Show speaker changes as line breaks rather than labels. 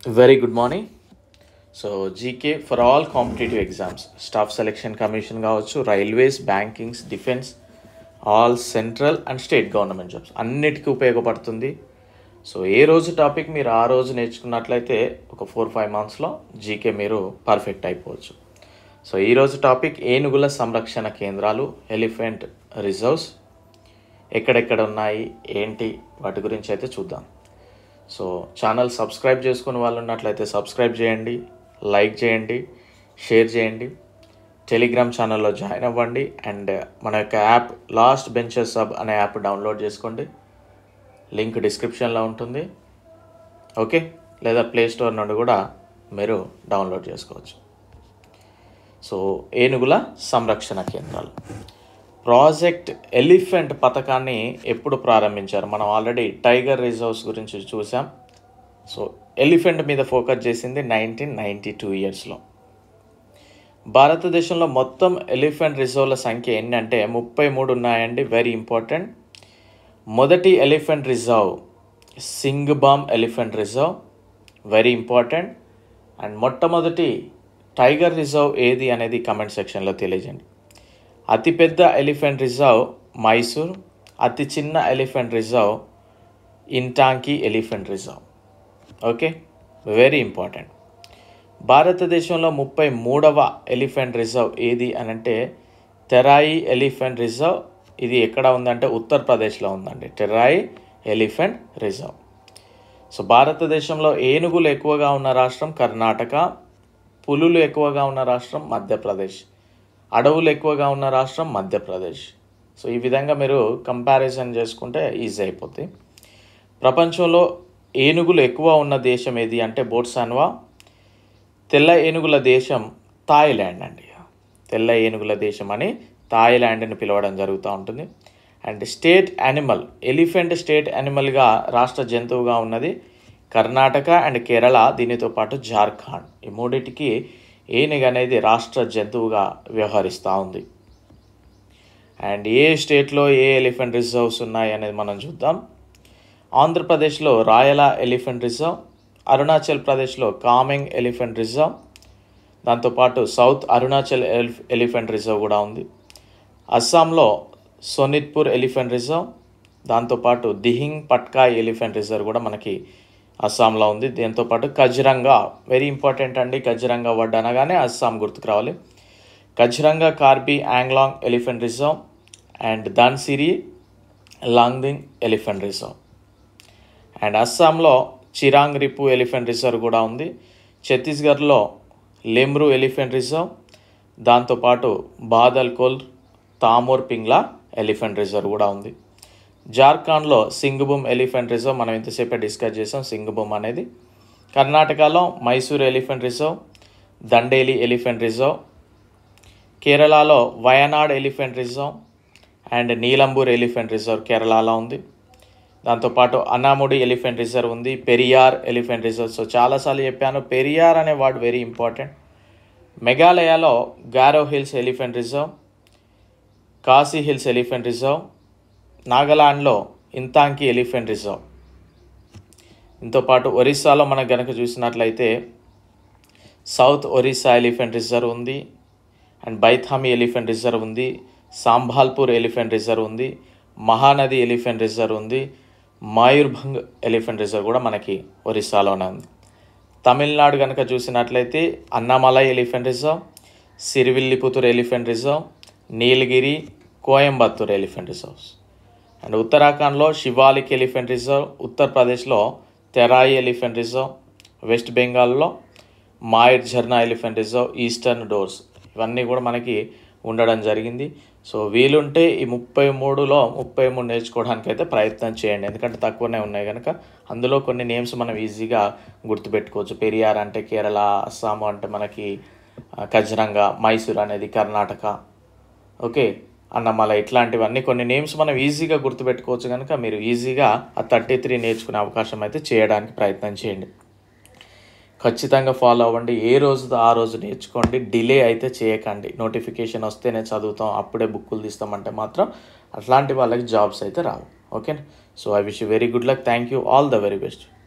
very good morning so GK for all competitive exams staff selection commission కావచ్చు railways bankings defence all central and state government jobs అన్నిటికీ ఉపయోగపడుతుంది so ఏ రోజు topic మీరు ఆ రోజు నేర్చుకున్నట్లయితే ఒక ఫోర్ ఫైవ్ మంత్స్లో జీకే మీరు పర్ఫెక్ట్ అయిపోవచ్చు సో ఈరోజు టాపిక్ ఏనుగుల సంరక్షణ కేంద్రాలు ఎలిఫెంట్ రిజర్వ్స్ ఎక్కడెక్కడ ఉన్నాయి ఏంటి వాటి గురించి అయితే చూద్దాం సో ఛానల్ సబ్స్క్రైబ్ చేసుకుని వాళ్ళు ఉన్నట్లయితే సబ్స్క్రైబ్ చేయండి లైక్ చేయండి షేర్ చేయండి టెలిగ్రామ్ ఛానల్లో జాయిన్ అవ్వండి అండ్ మన యొక్క యాప్ లాస్ట్ బెంచర్ సబ్ అనే యాప్ డౌన్లోడ్ చేసుకోండి లింక్ డిస్క్రిప్షన్లో ఉంటుంది ఓకే లేదా ప్లే స్టోర్ నుండి కూడా మీరు డౌన్లోడ్ చేసుకోవచ్చు సో ఏనుగుల సంరక్షణ కేంద్రాలు ప్రాజెక్ట్ ఎలిఫెంట్ పథకాన్ని ఎప్పుడు ప్రారంభించారు మనం ఆల్రెడీ టైగర్ రిజర్వ్స్ గురించి చూసాం సో ఎలిఫెంట్ మీద ఫోకస్ చేసింది నైన్టీన్ నైంటీ టూ ఇయర్స్లో భారతదేశంలో మొత్తం ఎలిఫెంట్ రిజర్వ్ల సంఖ్య ఏంటంటే ముప్పై మూడు ఉన్నాయండి వెరీ ఇంపార్టెంట్ మొదటి ఎలిఫెంట్ రిజర్వ్ సింగ్బామ్ elephant reserve very important and మొట్టమొదటి టైగర్ రిజర్వ్ ఏది అనేది కమెంట్ సెక్షన్లో తెలియజేయండి అతిపెద్ద ఎలిఫెంట్ రిజర్వ్ మైసూర్ అతి చిన్న elephant reserve Intanki elephant reserve okay very important భారతదేశంలో ముప్పై మూడవ ఎలిఫెంట్ రిజర్వ్ ఏది అని అంటే తెరాయి ఎలిఫెంట్ రిజర్వ్ ఇది ఎక్కడ ఉందంటే ఉత్తరప్రదేశ్లో ఉందండి టెరాయి ఎలిఫెంట్ రిజర్వ్ సో భారతదేశంలో ఏనుగులు ఎక్కువగా ఉన్న రాష్ట్రం కర్ణాటక పులులు ఎక్కువగా ఉన్న రాష్ట్రం మధ్యప్రదేశ్ అడవులు ఎక్కువగా ఉన్న రాష్ట్రం మధ్యప్రదేశ్ సో ఈ విధంగా మీరు కంపారిజన్ చేసుకుంటే ఈజీ అయిపోతుంది ప్రపంచంలో ఏనుగులు ఎక్కువ ఉన్న దేశం ఏది అంటే బోట్సాన్వా తెల్ల ఏనుగుల దేశం థాయిలాండ్ అండి తెల్ల ఏనుగుల దేశం అని థాయిలాండ్ని పిలవడం జరుగుతూ ఉంటుంది and state animal elephant state యానిమల్గా రాష్ట్ర జంతువుగా ఉన్నది కర్ణాటక అండ్ కేరళ దీనితో పాటు జార్ఖండ్ ఈ మూడింటికి ఏనుగు అనేది రాష్ట్ర జంతువుగా వ్యవహరిస్తూ ఉంది అండ్ ఏ స్టేట్లో ఏ ఎలిఫెంట్ రిజర్వ్స్ ఉన్నాయి అనేది మనం చూద్దాం ఆంధ్రప్రదేశ్లో రాయల ఎలిఫెంట్ రిజర్వ్ అరుణాచల్ ప్రదేశ్లో కామెంగ్ ఎలిఫెంట్ రిజర్వ్ దాంతోపాటు సౌత్ అరుణాచల్ ఎలిఫ్ ఎలిఫెంట్ రిజర్వ్ కూడా ఉంది అస్సాంలో సోనిత్పూర్ ఎలిఫెంట్ రిజర్వ్ దాంతోపాటు దిహింగ్ పట్కాయ్ ఎలిఫెంట్ రిజర్వ్ కూడా మనకి అస్సాంలో ఉంది దీంతోపాటు కజిరంగా వెరీ ఇంపార్టెంట్ అండి కజిరంగా వర్డ్ అనగానే అస్సాం గుర్తుకు రావాలి Kaziranga Karbi Anglong elephant reserve and Dhansiri Lungding elephant reserve and అస్సాంలో చిరాంగ్ రిపు ఎలిఫెంట్ రిజర్వ్ కూడా ఉంది ఛత్తీస్గఢ్లో లెమ్రు ఎలిఫెంట్ రిజర్వ్ దాంతోపాటు బాదల్కోల్ తామోర్ పింగ్లా ఎలిఫెంట్ రిజర్వ్ కూడా ఉంది జార్ఖండ్లో సింగబూమ్ ఎలిఫెంట్ రిజర్వ్ మనం ఇంతసేపే డిస్కస్ చేసాం సింగబూమ్ అనేది కర్ణాటకలో Mysore elephant reserve దండేలి elephant reserve కేరళలో Wayanad elephant reserve and నీలంబూర్ elephant reserve కేరళలో ఉంది దాంతోపాటు అన్నాముడి ఎలిఫెంట్ రిజర్వ్ ఉంది పెరియార్ ఎలిఫెంట్ రిజర్వ్ సో చాలాసార్లు చెప్పాను పెరియార్ అనే వర్డ్ వెరీ ఇంపార్టెంట్ మెఘాలయలో Garo hills elephant reserve Khasi hills elephant reserve నాగాలాండ్లో ఇంతాంకి ఎలిఫెంట్ రిజర్వ్ దీంతోపాటు ఒరిస్సాలో మనం కనుక చూసినట్లయితే సౌత్ ఒరిస్సా ఎలిఫెంట్ రిజర్వ్ ఉంది అండ్ బైథామి ఎలిఫెంట్ రిజర్వ్ ఉంది సాంబాల్పూర్ ఎలిఫెంట్ రిజర్వ్ ఉంది మహానది ఎలిఫెంట్ రిజర్వ్ ఉంది మాయూర్భంగ్ ఎలిఫెంట్ రిజర్వ్ కూడా మనకి ఒరిస్సాలోనే ఉంది తమిళనాడు కనుక చూసినట్లయితే Anamalai elephant reserve Srivilliputhur elephant reserve Nilgiri Coimbatore elephant reserves and ఉత్తరాఖండ్లో శివాలిక్ ఎలిఫెంట్ రిజర్వ్ ఉత్తరప్రదేశ్లో తెరాయి ఎలిఫెంట్ రిజర్వ్ వెస్ట్ బెంగాల్లో Mayur Jharna elephant reserve eastern Dooars ఇవన్నీ కూడా మనకి ఉండడం జరిగింది సో వీలుంటే ఈ ముప్పై మూడులో ముప్పై మూడు నేర్చుకోవడానికి అయితే ప్రయత్నం చేయండి ఎందుకంటే తక్కువనే ఉన్నాయి కనుక అందులో కొన్ని నేమ్స్ మనం ఈజీగా గుర్తుపెట్టుకోవచ్చు పెరియార్ అంటే కేరళ అస్సాం అంటే మనకి కజరంగా మైసూర్ అనేది కర్ణాటక ఓకే అన్నమల ఇట్లాంటివన్నీ కొన్ని నేమ్స్ మనం ఈజీగా గుర్తుపెట్టుకోవచ్చు కనుక మీరు ఈజీగా ఆ థర్టీ త్రీ నేర్చుకునే అవకాశం అయితే చేయడానికి ప్రయత్నం చేయండి ఖచ్చితంగా ఫాలో అవ్వండి ఏ రోజు ఆ రోజు నేర్చుకోండి డిలే అయితే చేయకండి నోటిఫికేషన్ వస్తేనే చదువుతాం అప్పుడే బుక్కులు తీస్తామంటే మాత్రం అట్లాంటి వాళ్ళకి జాబ్స్ అయితే రావు okay so I wish very good luck thank you all the very best